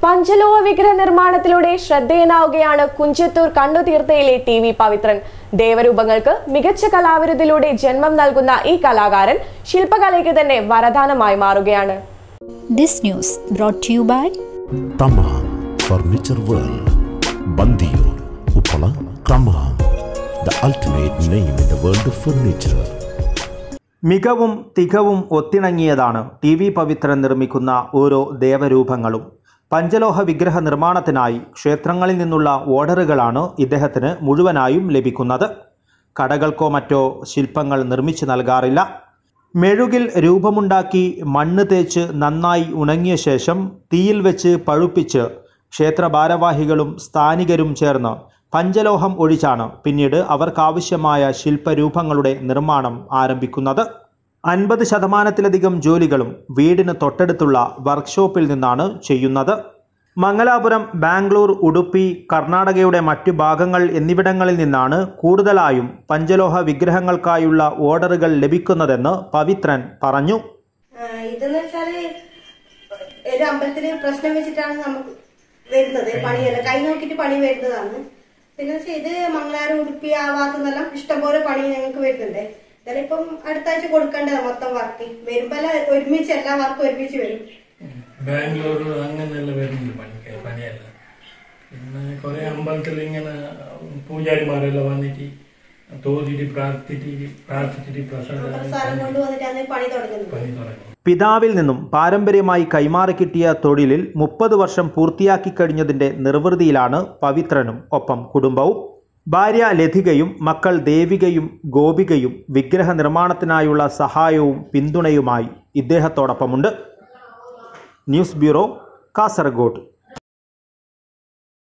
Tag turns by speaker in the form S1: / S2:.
S1: പഞ്ചലോഹ വിഗ്രഹ നിർമ്മാണത്തിലൂടെ ശ്രദ്ധേയനാവുകയാണ് കുഞ്ചത്തൂർ കണ്ണുതീർത്തയിലെ ടി വി പവിത്രൻ ദേവരൂപങ്ങൾക്ക് മികച്ച കലാവിരുതിലൂടെ ജന്മം നൽകുന്ന ഈ കലാകാരൻ ശില്പകലയ്ക്ക് തന്നെ വരദാനമായി മാറുകയാണ്
S2: This news brought to you by
S3: Thamam furniture world Bandiyoor Uppala Thamam the ultimate name in the world of furniture
S4: മികവും തികവും ഒത്തിണങ്ങിയതാണ് ടി വി പവിത്രൻ നിർമ്മിക്കുന്ന ഓരോ ദേവരൂപങ്ങളും പഞ്ചലോഹ വിഗ്രഹ നിർമ്മാണത്തിനായി ക്ഷേത്രങ്ങളിൽ നിന്നുള്ള ഓർഡറുകളാണ് ഇദ്ദേഹത്തിന് മുഴുവനായും ലഭിക്കുന്നത് കടകൾക്കോ മറ്റോ ശില്പങ്ങൾ നിർമ്മിച്ചു നൽകാറില്ല മെഴുകിൽ രൂപമുണ്ടാക്കി മണ്ണ് തേച്ച് നന്നായി ഉണങ്ങിയ ശേഷം തീയിൽ വെച്ച് പഴുപ്പിച്ച് ക്ഷേത്ര ഭാരവാഹികളും സ്ഥാനികരും ചേർന്ന് പഞ്ചലോഹം ഒഴിച്ചാണ് പിന്നീട് അവർക്കാവശ്യമായ ശില്പരൂപങ്ങളുടെ നിർമ്മാണം ആരംഭിക്കുന്നത് അൻപത് ശതമാനത്തിലധികം ജോലികളും വീടിന് തൊട്ടടുത്തുള്ള വർക്ക്ഷോപ്പിൽ നിന്നാണ് ചെയ്യുന്നത് മംഗലാപുരം ബാംഗ്ലൂർ ഉടുപ്പി കർണാടകയുടെ മറ്റു ഭാഗങ്ങൾ എന്നിവിടങ്ങളിൽ നിന്നാണ് കൂടുതലായും പഞ്ചലോഹ വിഗ്രഹങ്ങൾക്കായുള്ള ഓർഡറുകൾ ലഭിക്കുന്നതെന്ന് പവിത്രൻ പറഞ്ഞു
S5: ആ, ഇതെന്ന് വെച്ചാല് ഒരു അമ്പലത്തില് പ്രശ്നം വെച്ചിട്ടാണ് നമുക്ക് വരുന്നത് പണിയല്ല കൈ നോക്കിയിട്ട് പണി വരുന്നതാണ് പിന്നെ വെച്ചാ ഇത് മംഗളാരം ഉടുപ്പി ആ ഭാഗത്തുനിന്നെല്ലാം ഇഷ്ടംപോലെ പണി ഞങ്ങൾക്ക് വരുന്നുണ്ട് ഇതെല്ലാം ഇപ്പം അടുത്ത ആഴ്ച കൊടുക്കേണ്ടതാണ് മൊത്തം വർക്ക് വരുമ്പോ ഒരുമിച്ച് എല്ലാ വർക്കും ഒരുമിച്ച് വരും
S6: ബാംഗ്ലൂർ അങ്ങനെയുള്ള വരുന്നുണ്ട് പണിക്ക് പണിയല്ല പിന്നെ കുറെ അമ്പലത്തിൽ ഇങ്ങനെ പൂജാരിമാരെല്ലാം വന്നിട്ട് തോതിട്ട് പ്രാർത്ഥിച്ചിട്ട് പ്രാർത്ഥിച്ചിട്ട് പ്രസാദം
S5: പ്രസാദം കൊണ്ടുവന്നിട്ടാണ് പണി തുടങ്ങുന്നത്
S6: പണി തുടങ്ങും
S4: പിതാവിൽ നിന്നും പാരമ്പര്യമായി കൈമാറി കിട്ടിയ തൊഴിലിൽ മുപ്പത് വർഷം പൂർത്തിയാക്കി കഴിഞ്ഞതിൻ്റെ നിർവൃതിയിലാണ് പവിത്രനും ഒപ്പം കുടുംബവും ഭാര്യ ലതികയും മക്കൾ ദേവികയും ഗോപികയും വിഗ്രഹ നിർമ്മാണത്തിനായുള്ള സഹായവും പിന്തുണയുമായി ഇദ്ദേഹത്തോടൊപ്പമുണ്ട് ന്യൂസ് ബ്യൂറോ കാസർഗോഡ്